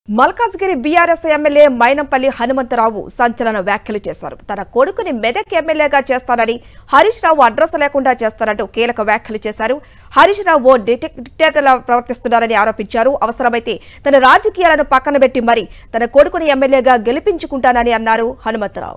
Malkajgiri BRS MLA Mynampally Hanumantharao సంచలన వ్యాఖ్యలు చేశారు తన కొడుకుని మెదక్ ఎమ్మెల్యేగా చేస్తానని హరీష్ రావు అడ్రస్ లేకుండా చేస్తారంటూ కీలక వ్యాఖ్యలు చేశారు హరీష్ రావు ఓ డిటెక్- డిక్టేటర్లా ప్రవర్తిస్తున్నారని ఆరోపించారు అవసరమైతే తన రాజకీయాలను పక్కన పెట్టి మరి తన కొడుకుని ఎమ్మెల్యేగా గెలిపించుకుంటానని అన్నారు హనుమంతరావు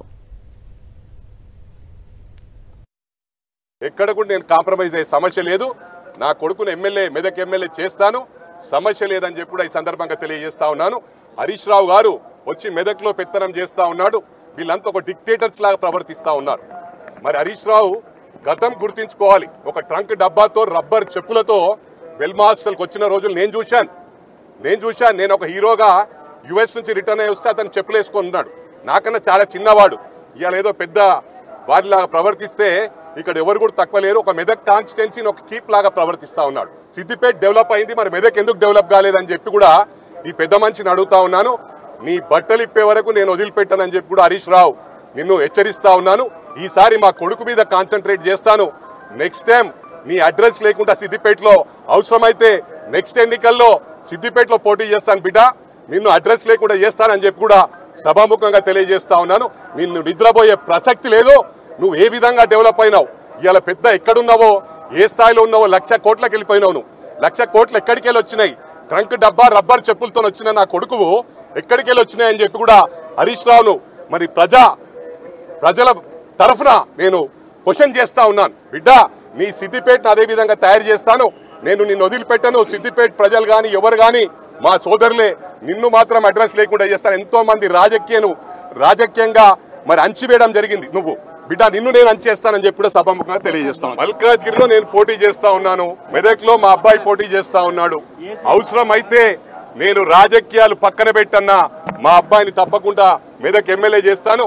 ఎక్కడ కూడా నేను కాంప్రమైజ్ అయ్యే సమస్య లేదు నా కొడుకును ఎమ్మెల్యే మెదక్ ఎమ్మెల్యే చేస్తాను సమస్య లేదని చెప్పి కూడా ఈ సందర్భంగా తెలియజేస్తా ఉన్నాను హరీష్ రావు గారు వచ్చి మెదక్లో పెత్తనం చేస్తా ఉన్నాడు వీళ్ళంతా ఒక డిక్టేటర్స్ లాగా ప్రవర్తిస్తా ఉన్నారు మరి హరీష్ రావు గతం గుర్తించుకోవాలి ఒక ట్రంక్ డబ్బాతో రబ్బర్ చెప్పులతో వెల్మా హాస్టల్కి వచ్చిన రోజులు నేను చూశాను నేను చూశాను నేను ఒక హీరోగా యుఎస్ నుంచి రిటర్న్ అయ్యి వస్తే అతను చెప్పులేసుకొని ఉన్నాడు నాకన్నా చాలా చిన్నవాడు ఇవాళ ఏదో పెద్ద వారిలాగా ప్రవర్తిస్తే ఇక్కడ ఎవరు కూడా తక్కువ లేరు ఒక మెదక్ కాన్స్టిట్యున్సీని ఒక కీప్ లాగా ప్రవర్తిస్తా ఉన్నాడు సిద్దిపేట డెవలప్ అయింది మరి మెదక్ ఎందుకు డెవలప్ కాలేదని చెప్పి కూడా ఈ పెద్ద మనిషిని అడుగుతా ఉన్నాను నీ బట్టలు ఇప్పే వరకు నేను వదిలిపెట్టానని చెప్పి కూడా హరీష్ రావు నిన్ను హెచ్చరిస్తా ఉన్నాను ఈసారి మా కొడుకు మీద కాన్సన్ట్రేట్ చేస్తాను నెక్స్ట్ టైం నీ అడ్రస్ లేకుండా సిద్దిపేటలో అవసరమైతే నెక్స్ట్ ఎన్నికల్లో సిద్దిపేటలో పోటీ చేస్తాను బిడ్డ నిన్ను అడ్రస్ లేకుండా చేస్తానని చెప్పి కూడా సభాముఖంగా తెలియజేస్తా ఉన్నాను నిన్ను నిద్రపోయే ప్రసక్తి లేదు నువ్వు ఏ విధంగా డెవలప్ అయినావు ఇవాళ పెద్ద ఎక్కడున్నావో ఏ స్థాయిలో ఉన్నావో లక్ష కోట్లకి వెళ్ళిపోయినావు నువ్వు లక్ష కోట్లు ఎక్కడికి వెళ్ళి వచ్చినాయి ట్రంక్ డబ్బా రబ్బర్ చెప్పులతో వచ్చిన నా కొడుకువు ఎక్కడికి వెళ్ళి వచ్చినాయని చెప్పి కూడా హరీష్ రావును మరి ప్రజా ప్రజల తరఫున నేను క్వశ్చన్ చేస్తా ఉన్నాను బిడ్డ నీ సిద్దిపేటను అదే విధంగా తయారు చేస్తాను నేను నిన్ను వదిలిపెట్టను సిద్దిపేట ప్రజలు కానీ ఎవరు కానీ మా సోదరులే నిన్ను మాత్రం అడ్రస్ లేకుండా చేస్తాను ఎంతో మంది రాజకీయను రాజకీయంగా మరి అంచివేయడం జరిగింది నువ్వు బిడ్డ నిన్ను నేను అంచేస్తానని చెప్పి కూడా సభాముఖంగా తెలియజేస్తాను మల్కాజ్గిరిలో నేను పోటీ చేస్తా ఉన్నాను మెదక్ లో మా అబ్బాయి పోటీ చేస్తా ఉన్నాడు అవసరం అయితే నేను రాజకీయాలు పక్కన పెట్టన్నా మా అబ్బాయిని తప్పకుండా మెదక్ ఎమ్మెల్యే చేస్తాను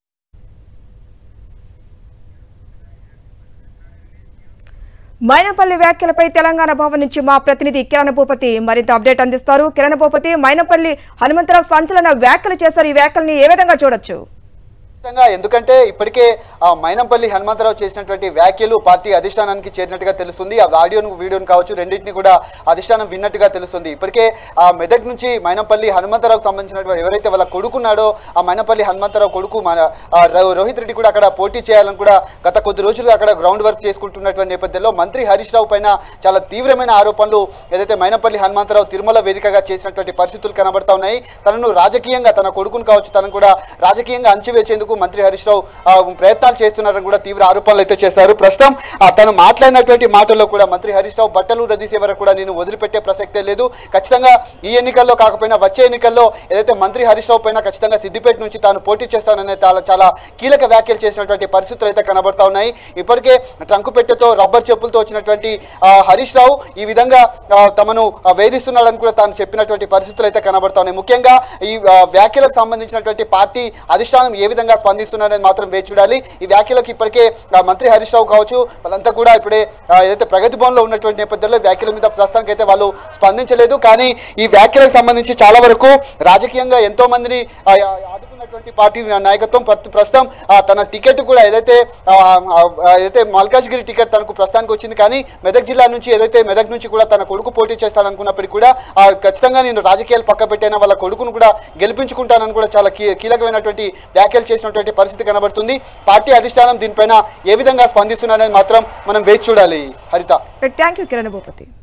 మైనపల్లి వ్యాఖ్యలపై తెలంగాణ భవన్ నుంచి మా ప్రతినిధి కిరణ్ భూపతి మరింత అప్డేట్ అందిస్తారు కిరణ్ భూపతి మైనపల్లి హనుమంతరావు సంచలన వ్యాఖ్యలు చేస్తారు ఈ వ్యాఖ్యల్ని ఏ విధంగా చూడొచ్చు ఖచ్చితంగా ఎందుకంటే ఇప్పటికే ఆ మైనంపల్లి హనుమంతరావు చేసినటువంటి వ్యాఖ్యలు పార్టీ అధిష్టానానికి చేరినట్టుగా తెలుస్తుంది ఆ ఆడియోను వీడియోను కావచ్చు రెండింటిని కూడా అధిష్టానం విన్నట్టుగా తెలుస్తుంది ఇప్పటికే ఆ మెదక్ నుంచి మైనంపల్లి హనుమంతరావుకు సంబంధించినటువంటి ఎవరైతే వాళ్ళ కొడుకున్నాడో ఆ మైనంపల్లి హనుమంతరావు కొడుకు మన ఆ రో- రోహిత్ రెడ్డి కూడా అక్కడ పోటీ చేయాలని కూడా గత కొద్ది రోజులుగా అక్కడ గ్రౌండ్ వర్క్ చేసుకుంటున్నటువంటి నేపథ్యంలో మంత్రి హరీష్ రావు పైన చాలా తీవ్రమైన ఆరోపణలు ఏదైతే మైనంపల్లి హనుమంతరావు తిరుమల వేదికగా చేసినటువంటి పరిస్థితులు కనబడతా ఉన్నాయి తనను రాజకీయంగా తన కొడుకును కావచ్చు తనను కూడా రాజకీయంగా అంచివేసేందుకు మంత్రి హరీష్ రావు ఆ, ప్రయత్నాలు చేస్తున్నారని కూడా తీవ్ర ఆరోపణలు అయితే చేశారు ప్రస్తుతం ఆ, తను మాట్లాడినటువంటి మాటల్లో కూడా మంత్రి హరీష్ రావు బట్టలు రద్దీసే వరకు కూడా నేను వదిలిపెట్టే ప్రసక్తే లేదు ఖచ్చితంగా ఈ ఎన్నికల్లో కాకపోయినా వచ్చే ఎన్నికల్లో ఏదైతే మంత్రి హరీష్ రావు పైన ఖచ్చితంగా సిద్దిపేట నుంచి తాను పోటీ చేస్తాననే చాలా చాలా కీలక వ్యాఖ్యలు చేసినటువంటి పరిస్థితులు అయితే కనబడతా ఉన్నాయి ఇప్పటికే ట్రంకు పెట్టెతో రబ్బర్ చెప్పులతో వచ్చినటువంటి ఆ, హరీష్ రావు ఈ విధంగా ఆ, తమను ఆ, వేధిస్తున్నాడని కూడా తాను చెప్పినటువంటి పరిస్థితులు అయితే కనబడతా ఉన్నాయి ముఖ్యంగా ఈ ఆ, వ్యాఖ్యలకు సంబంధించినటువంటి పార్టీ అధిష్టానం ఏ విధంగా స్పందిస్తున్నారనేది మాత్రం వేచి చూడాలి ఈ వ్యాఖ్యలకు ఇప్పటికే ఆ, మంత్రి హరీష్ రావు కావచ్చు వాళ్ళంతా కూడా ఇప్పుడే ఆ, ఏదైతే ప్రగతి భవన్లో ఉన్నటువంటి నేపథ్యంలో వ్యాఖ్యల మీద ప్రస్తుతానికి అయితే వాళ్ళు స్పందించలేదు కానీ ఈ వ్యాఖ్యలకు సంబంధించి చాలా వరకు రాజకీయంగా ఎంతో మందిని ఆ, ఆ, ఆదుకున్నటువంటి పార్టీ నాయకత్వం ప్రస్తు- ప్రస్తుతం ఆ, తన టికెట్ కూడా ఏదైతే ఆ, ఆ, ఆ, ఏదైతే మల్కాజ్గిరి టికెట్ తనకు ప్రస్తుతానికి వచ్చింది కానీ మెదక్ జిల్లా నుంచి ఏదైతే మెదక్ నుంచి కూడా తన కొడుకు పోటీ చేస్తాననుకున్నప్పటికీ కూడా ఆ, ఖచ్చితంగా నేను రాజకీయాలు పక్క పెట్టైనా వాళ్ళ కొడుకును కూడా గెలిపించుకుంటానని కూడా చాలా కీ- కీలకమైనటువంటి వ్యాఖ్యలు చేసినటువంటి పరిస్థితి కనబడుతుంది పార్టీ అధిష్టానం దీనిపైన ఏ విధంగా స్పందిస్తున్నారని మాత్రం మనం వేచి చూడాలి హరిత థ్యాంక్ యూ కిరణ్ భూపతి